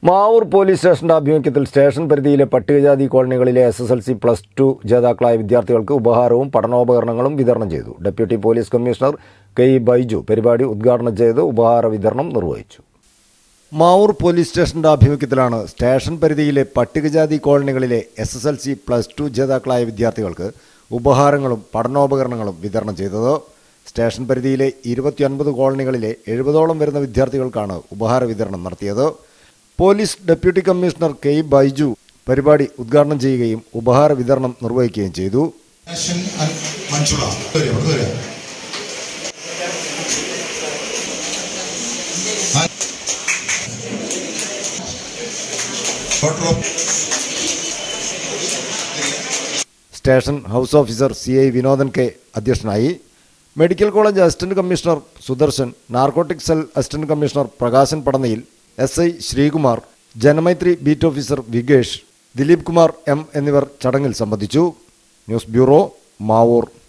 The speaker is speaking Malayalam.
മാവൂർ പോലീസ് സ്റ്റേഷന്റെ ആഭിമുഖ്യത്തിൽ സ്റ്റേഷൻ പരിധിയിലെ പട്ടികജാതി കോളനികളിലെ S S L C plus two ജേതാക്കളായ വിദ്യാർത്ഥികൾക്ക് ഉപഹാരവും പഠനോപകരണങ്ങളും വിതരണം ചെയ്തു deputy police commissioner K E Baiju പരിപാടി ഉദ്ഘാടനം ചെയ്ത് ഉപഹാര വിതരണം നിർവഹിച്ചു മാവൂർ പോലീസ് സ്റ്റേഷന്റെ ആഭിമുഖ്യത്തിലാണ് സ്റ്റേഷൻ പരിധിയിലെ പട്ടികജാതി കോളനികളിലെ S S L C plus two ജേതാക്കളായ വിദ്യാർത്ഥികൾക്ക് ഉപഹാരങ്ങളും പഠനോപകരണങ്ങളും വിതരണം ചെയ്തത് സ്റ്റേഷൻ പരിധിയിലെ ഇരുപത്തിയൊൻപത് കോളനികളിലെ എഴുപതോളം വരുന്ന വിദ്യാർത്ഥികൾക്കാണ് ഉപഹാര വിതരണം നടത്തിയത് police deputy commissioner K E Baiju പരിപാടി ഉദ്ഘാടനം ചെയ്യുകയും ഉപഹാര വിതരണം നിർവഹിക്കുകയും ചെയ്തു Passion and Manchula. വരിക, ഇവിടുന്ന് വരിക. And- Photo of station house officer C I Vinodan K അധ്യക്ഷനായി medical college assistant commissioner Sudarshan narcotic cell assistant commissioner Prakashan Padannayil S I Sreekumar Janamaithri beat officer Vikesh Dileep Kumar M എന്നിവർ ചടങ്ങിൽ സംബന്ധിച്ചു ന്യൂസ് ബ്യൂറോ മാവൂർ